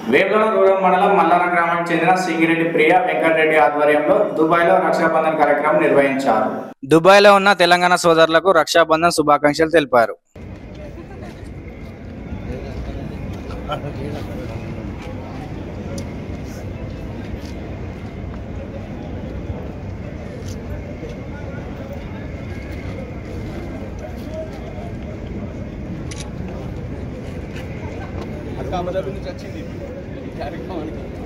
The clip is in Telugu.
వేములవాడ రూరల్ మండలం మల్లార గ్రామానికి చెందిన సింగిరెడ్డి ప్రియ వెంకటరెడ్డి ఆధ్వర్యంలో దుబాయ్లో రక్షాబంధన్ కార్యక్రమం నిర్వహించారు దుబాయ్లో ఉన్న తెలంగాణ సోదరులకు రక్షాబంధన్ శుభాకాంక్షలు తెలిపారు అక్క అమరావతి నుంచి వచ్చింది ఈ కార్యక్రమానికి